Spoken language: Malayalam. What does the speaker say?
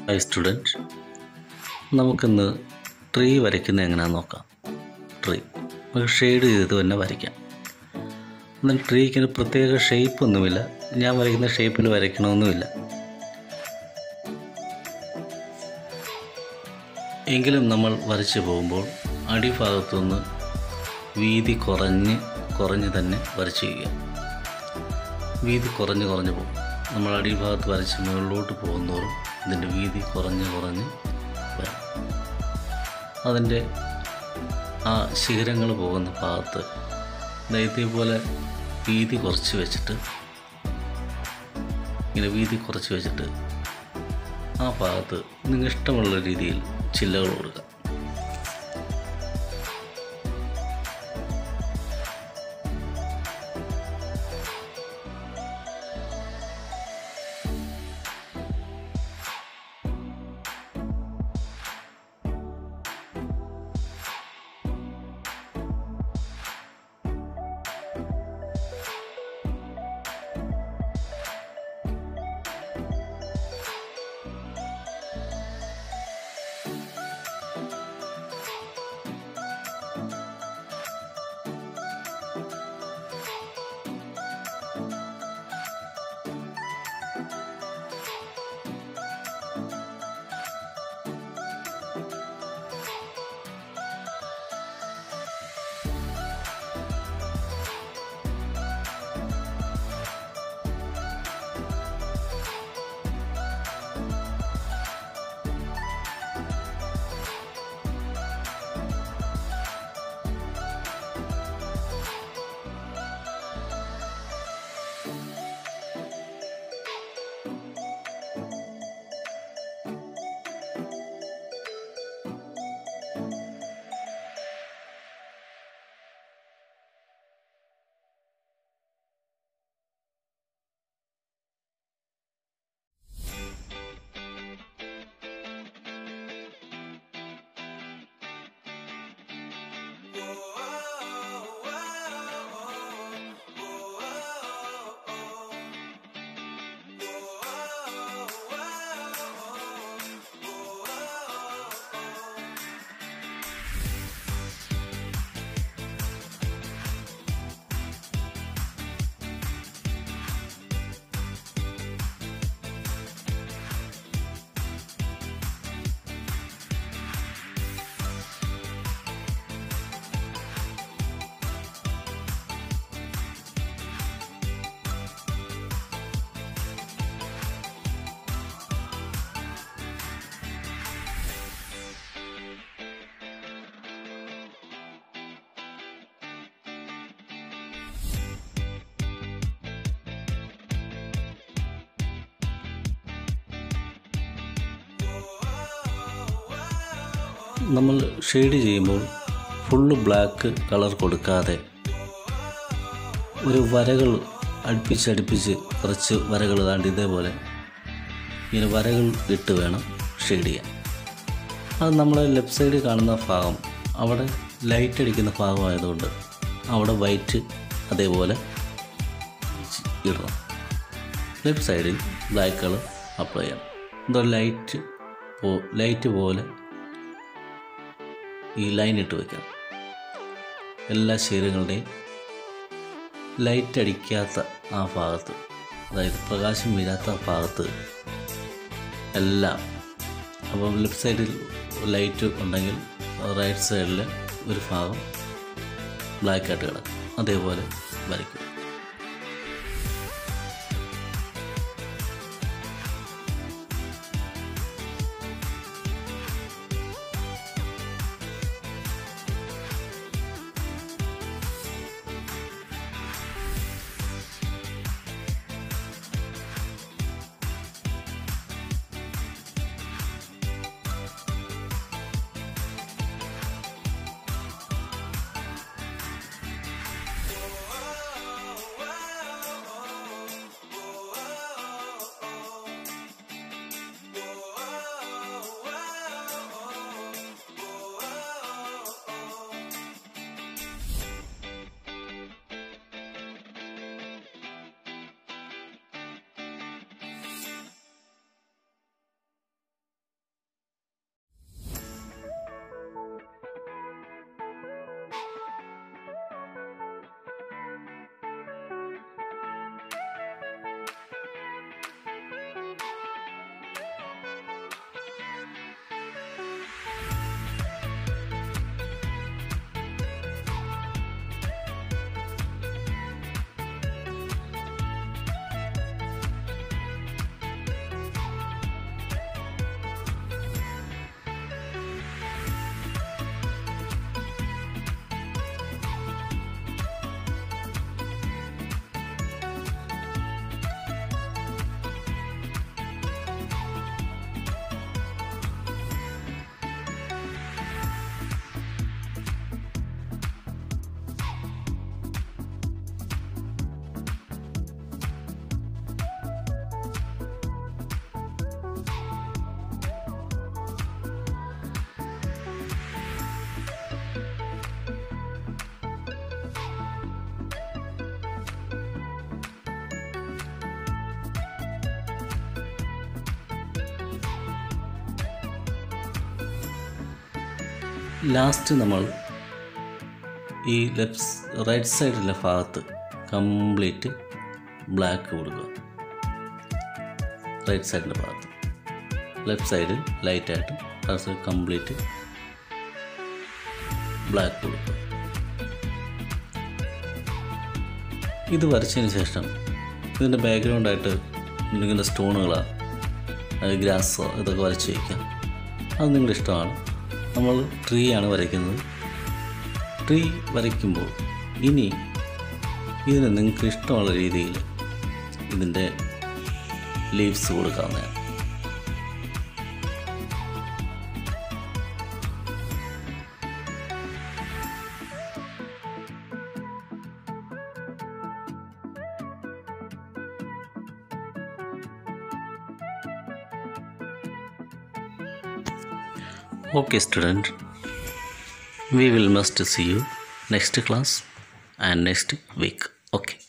ഹായ് സ്റ്റുഡൻറ്റ് നമുക്കിന്ന് ട്രീ വരയ്ക്കുന്നത് എങ്ങനെയാണെന്ന് നോക്കാം ട്രീ നമുക്ക് ഷെയ്ഡ് ചെയ്ത് തന്നെ വരയ്ക്കാം എന്നാൽ ട്രീക്ക് ഒരു പ്രത്യേക ഷേപ്പ് ഒന്നുമില്ല ഞാൻ വരയ്ക്കുന്ന ഷേപ്പിൽ വരയ്ക്കണമെന്നുമില്ല എങ്കിലും നമ്മൾ വരച്ചു പോകുമ്പോൾ അടിഭാഗത്തുനിന്ന് വീതി കുറഞ്ഞ് കുറഞ്ഞ് തന്നെ വരച്ചു ചെയ്യുക വീതി കുറഞ്ഞ് കുറഞ്ഞ് പോകും നമ്മൾ അടിഭാഗത്ത് വരച്ച് മുകളിലോട്ട് പോകുന്നതോറും ഇതിൻ്റെ വീതി കുറഞ്ഞ് കുറഞ്ഞ് വരും അതിൻ്റെ ആ ശിഖരങ്ങൾ പോകുന്ന ഭാഗത്ത് ദാ ഇതേപോലെ വീതി കുറച്ച് വെച്ചിട്ട് ഇങ്ങനെ വീതി കുറച്ച് വെച്ചിട്ട് ആ ഭാഗത്ത് നിങ്ങൾക്ക് ഇഷ്ടമുള്ള രീതിയിൽ ചില്ലകൾ കൊടുക്കുക നമ്മൾ ഷെയ്ഡ് ചെയ്യുമ്പോൾ ഫുള്ള് ബ്ലാക്ക് കളർ കൊടുക്കാതെ ഒരു വരകൾ അടുപ്പിച്ചടുപ്പിച്ച് കുറച്ച് വരകൾ താണ്ടി ഇതേപോലെ ഇങ്ങനെ വരകൾ ഇട്ട് വേണം ഷെയ്ഡ് ചെയ്യാൻ അത് നമ്മൾ ലെഫ്റ്റ് സൈഡിൽ കാണുന്ന ഭാഗം അവിടെ ലൈറ്റ് അടിക്കുന്ന ഭാഗമായതുകൊണ്ട് അവിടെ വൈറ്റ് അതേപോലെ ഇടണം ലെഫ്റ്റ് സൈഡിൽ ബ്ലാക്ക് കളർ അപ്ലൈ ചെയ്യണം എന്തോ ലൈറ്റ് പോ ലൈറ്റ് പോലെ ഈ ലൈൻ ഇട്ട് വയ്ക്കണം എല്ലാ ശരീരങ്ങളുടെയും ലൈറ്റ് അടിക്കാത്ത ആ ഭാഗത്ത് അതായത് പ്രകാശം വീഴാത്ത ഭാഗത്ത് എല്ലാം അപ്പം ലെഫ്റ്റ് സൈഡിൽ ലൈറ്റ് ഉണ്ടെങ്കിൽ റൈറ്റ് സൈഡിൽ ഒരു ഭാഗം ബ്ലാക്ക് ആയിട്ട് കിടക്കും അതേപോലെ വരയ്ക്കും ലാസ്റ്റ് നമ്മൾ ഈ ലെഫ്റ്റ് റൈറ്റ് സൈഡിലെ ഭാഗത്ത് കംപ്ലീറ്റ് ബ്ലാക്ക് കൊടുക്കുക റൈറ്റ് സൈഡിൻ്റെ ഭാഗത്ത് ലെഫ്റ്റ് സൈഡിൽ ലൈറ്റായിട്ട് റൈറ്റ് സൈഡ് കംപ്ലീറ്റ് ബ്ലാക്ക് കൊടുക്കുക ഇത് വരച്ചതിന് ശേഷം ഇതിൻ്റെ ബാക്ക്ഗ്രൗണ്ടായിട്ട് എന്തെങ്കിലും സ്റ്റോണുകളോ ഗ്രാസോ ഇതൊക്കെ വരച്ച് വയ്ക്കാം അത് നിങ്ങളുടെ ഇഷ്ടമാണ് നമ്മൾ ട്രീ ആണ് വരയ്ക്കുന്നത് ട്രീ വരയ്ക്കുമ്പോൾ ഇനി ഇതിന് നിങ്ങൾക്ക് ഇഷ്ടമുള്ള രീതിയിൽ ഇതിൻ്റെ ലീവ്സ് കൊടുക്കാവുന്നതാണ് Okay, student. We will must see you next class and next week. Okay.